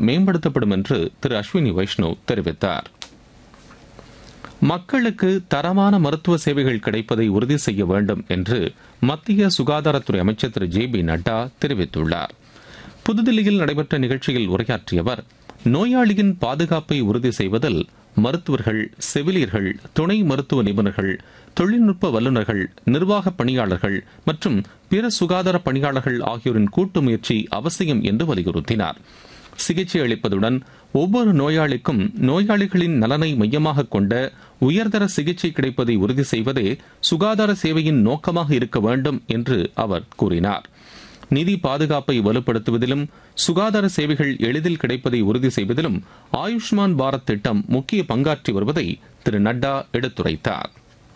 மேம்படுத்தப்படும் என்று திரு அஸ்வினி வைஷ்ணவ் தெரிவித்தார் மக்களுக்கு தரமான மருத்துவ சேவைகள் கிடைப்பதை உறுதி செய்ய வேண்டும் என்று மத்திய சுகாதாரத்துறை அமைச்சர் திரு ஜே பி நட்டா தெரிவித்துள்ளார் புதுதில்லியில் நடைபெற்ற நிகழ்ச்சியில் உரையாற்றிய அவர் நோயாளியின் பாதுகாப்பை உறுதி செய்வதில் மருத்துவர்கள் செவிலியர்கள் துணை மருத்துவ நிபுணர்கள் தொழில்நுட்ப வல்லுநர்கள் நிர்வாக பணியாளர்கள் மற்றும் பிற சுகாதார பணியாளர்கள் ஆகியோரின் கூட்டு முயற்சி அவசியம் என்று வலியுறுத்தினார் சிகிச்சை அளிப்பதுடன் ஒவ்வொரு நோயாளிக்கும் நோயாளிகளின் நலனை மையமாக கொண்ட உயர்தர சிகிச்சை கிடைப்பதை உறுதி செய்வதே சுகாதார சேவையின் நோக்கமாக இருக்க வேண்டும் என்று அவர் கூறினார் நிதி பாதுகாப்பை வலுப்படுத்துவதிலும் சுகாதார சேவைகள் எளிதில் கிடைப்பதை உறுதி செய்வதிலும் ஆயுஷ்மான் பாரத் திட்டம் முக்கிய பங்காற்றி வருவதை திரு நட்டா எடுத்துரைத்தார்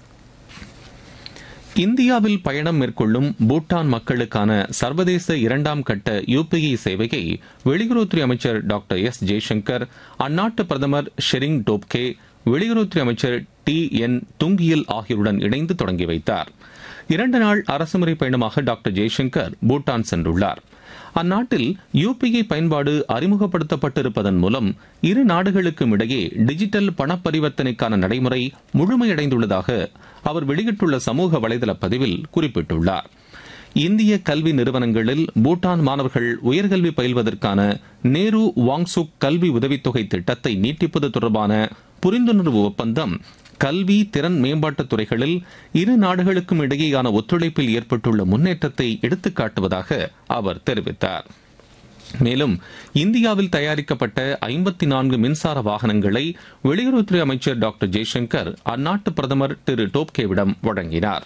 இந்தியாவில் பயணம் மேற்கொள்ளும் பூட்டான் மக்களுக்கான சர்வதேச இரண்டாம் கட்ட யுபிஐ சேவையை வெளியுறவுத்துறை அமைச்சர் டாக்டர் எஸ் ஜெய்சங்கர் அந்நாட்டு பிரதமர் ஷெரிங் டோப்கே வெளியுறவுத்துறை அமைச்சர் டி என் துங்கியல் ஆகியோருடன் இணைந்து தொடங்கி வைத்தார் இரண்டு நாள் அரசுமுறை பயணமாக டாக்டர் ஜெய்சங்கர் பூட்டான் சென்றுள்ளார் அந்நாட்டில் யுபிஐ பயன்பாடு அறிமுகப்படுத்தப்பட்டிருப்பதன் மூலம் இரு நாடுகளுக்கும் இடையே டிஜிட்டல் பண பரிவர்த்தனைக்கான நடைமுறை முழுமையடைந்துள்ளதாக அவர் வெளியிட்டுள்ள சமூக வலைதள பதிவில் குறிப்பிட்டுள்ளார் இந்திய கல்வி நிறுவனங்களில் பூட்டான் மாணவர்கள் உயர்கல்வி பயில்வதற்கான நேரு வாங்சுக் கல்வி உதவித்தொகை திட்டத்தை நீட்டிப்பது தொடர்பான புரிந்துணர்வு ஒப்பந்தம் கல்வி திறன் மேம்பாட்டுத் துறைகளில் இரு நாடுகளுக்கும் இடையேயான ஒத்துழைப்பில் ஏற்பட்டுள்ள முன்னேற்றத்தை எடுத்துக்காட்டுவதாக அவர் தெரிவித்தார் மேலும் இந்தியாவில் தயாரிக்கப்பட்ட ஐம்பத்தி நான்கு மின்சார வாகனங்களை வெளியுறவுத்துறை அமைச்சர் டாக்டர் ஜெய்சங்கர் அந்நாட்டு பிரதமர் திரு டோப்கேவிடம் வழங்கினார்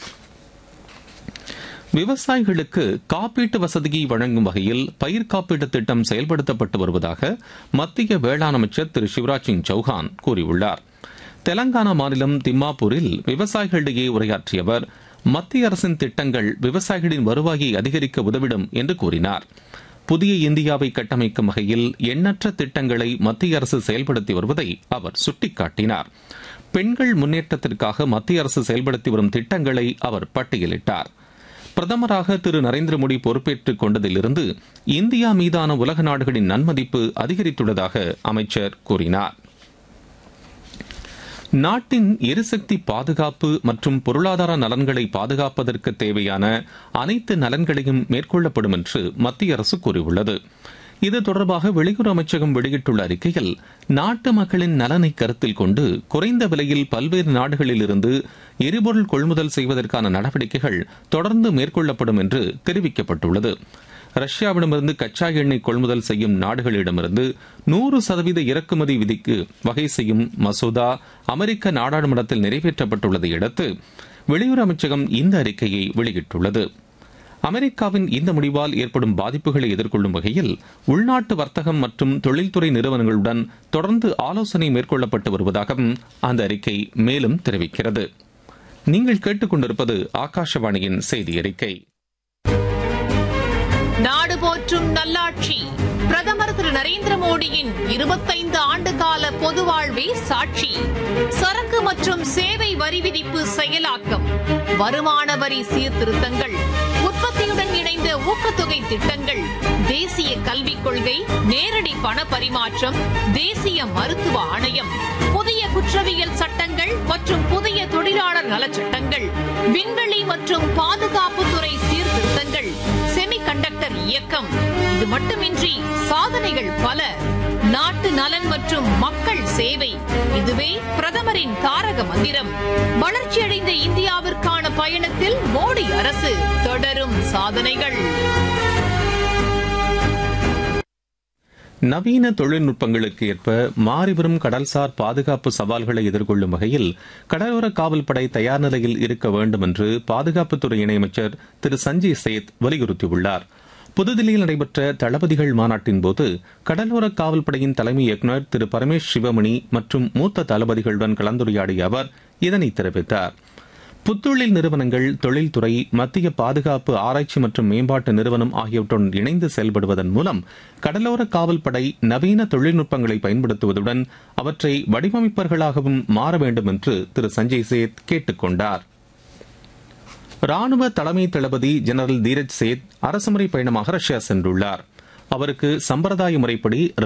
விவசாயிகளுக்கு காப்பீட்டு வசதியை வழங்கும் வகையில் பயிர் காப்பீட்டு திட்டம் செயல்படுத்தப்பட்டு வருவதாக மத்திய வேளாண் அமைச்சர் திரு சிவராஜ் சிங் சௌஹான் கூறியுள்ளார் தெலங்கானா மாநிலம் திம்மாப்பூரில் விவசாயிகளிடையே உரையாற்றிய அவர் மத்திய அரசின் திட்டங்கள் விவசாயிகளின் வருவாயை அதிகரிக்க உதவிடும் என்று கூறினார் புதிய இந்தியாவை கட்டமைக்கும் வகையில் எண்ணற்ற திட்டங்களை மத்திய அரசு செயல்படுத்தி வருவதை அவர் சுட்டிக்காட்டினார் பெண்கள் முன்னேற்றத்திற்காக மத்திய அரசு செயல்படுத்தி வரும் திட்டங்களை அவர் பட்டியலிட்டார் பிரதமராக திரு நரேந்திர மோடி பொறுப்பேற்றுக் கொண்டதிலிருந்து இந்தியா மீதான உலக நாடுகளின் நன்மதிப்பு அதிகரித்துள்ளதாக அமைச்சர் கூறினார் நாட்டின் எரிசக்தி பாதுகாப்பு மற்றும் பொருளாதார நலன்களை பாதுகாப்பதற்கு தேவையான அனைத்து நலன்களையும் மேற்கொள்ளப்படும் என்று மத்திய அரசு கூறியுள்ளது இது தொடர்பாக வெளியுறவு அமைச்சகம் வெளியிட்டுள்ள அறிக்கையில் நாட்டு மக்களின் நலனை கருத்தில் கொண்டு குறைந்த விலையில் பல்வேறு நாடுகளில் இருந்து எரிபொருள் கொள்முதல் செய்வதற்கான நடவடிக்கைகள் தொடர்ந்து மேற்கொள்ளப்படும் என்று தெரிவிக்கப்பட்டுள்ளது ரஷ்யாவிடமிருந்து கச்சா எண்ணெய் கொள்முதல் செய்யும் நாடுகளிடமிருந்து நூறு சதவீத இறக்குமதி விதிக்கு வகை செய்யும் மசோதா அமெரிக்க நாடாளுமன்றத்தில் நிறைவேற்றப்பட்டுள்ளதை அடுத்து வெளியுறவு அமைச்சகம் இந்த அறிக்கையை வெளியிட்டுள்ளது அமெரிக்காவின் இந்த முடிவால் ஏற்படும் பாதிப்புகளை எதிர்கொள்ளும் வகையில் உள்நாட்டு வர்த்தகம் மற்றும் தொழில்துறை நிறுவனங்களுடன் தொடர்ந்து ஆலோசனை மேற்கொள்ளப்பட்டு வருவதாகவும் அந்த அறிக்கை மேலும் தெரிவிக்கிறது நீங்கள் கேட்டுக்கொண்டிருப்பது ஆகாஷவாணியின் செய்தி அறிக்கை நாடு போற்றும் நல்லாட்சி பிரதமர் திரு நரேந்திர மோடியின் இருபத்தைந்து ஆண்டு கால பொது வாழ்வே சாட்சி சரக்கு மற்றும் சேவை வரி விதிப்பு செயலாக்கம் வருமான வரி சீர்திருத்தங்கள் உற்பத்தியுடன் இணைந்த ஊக்கத்தொகை திட்டங்கள் தேசிய கல்விக் கொள்கை நேரடி பண பரிமாற்றம் தேசிய மருத்துவ ஆணையம் புதிய குற்றவியல் சட்டங்கள் மற்றும் புதிய தொழிலாளர் நலச்சட்டங்கள் விண்வெளி மற்றும் பாதுகாப்புத்துறை சீர்திருத்தங்கள் செமிகண்டக்டர் இயக்கம் இது மட்டுமின்றி சாதனைகள் பல நாட்டு நலன் மற்றும் மக்கள் சேவை இதுவே பிரதமரின் தாரக மந்திரம் வளர்ச்சியடைந்த இந்தியாவிற்கான பயணத்தில் மோடி அரசு தொடரும் சாதனைகள் நவீன தொழில்நுட்பங்களுக்கு ஏற்ப மாறிவரும் கடல்சார் பாதுகாப்பு சவால்களை எதிர்கொள்ளும் வகையில் கடலோர காவல்படை தயார் நிலையில் இருக்க வேண்டும் என்று பாதுகாப்புத்துறை இணையமைச்சர் திரு சஞ்சய் சேத் வலியுறுத்தியுள்ளார் புதுதில்லியில் நடைபெற்ற தளபதிகள் மாநாட்டின் போது கடலோர காவல்படையின் தலைமை இயக்குநர் திரு பரமேஷ் சிவமணி மற்றும் மூத்த தளபதிகளுடன் கலந்துரையாடிய அவர் இதனை தெரிவித்தார் புத்தொழில் நிறுவனங்கள் தொழில்துறை மத்திய பாதுகாப்பு ஆராய்ச்சி மற்றும் மேம்பாட்டு நிறுவனம் ஆகியவற்றுடன் இணைந்து செயல்படுவதன் மூலம் கடலோர காவல்படை நவீன தொழில்நுட்பங்களை பயன்படுத்துவதுடன் அவற்றை வடிவமைப்பவர்களாகவும் மாற வேண்டும் என்று திரு சஞ்சய் சேத் கேட்டுக் கொண்டார் ராணுவ தலைமை தளபதி ஜெனரல் தீரஜ் சேத் அரசுமுறை பயணமாக ரஷ்யா சென்றுள்ளார் அவருக்கு சம்பிரதாய முறைப்படி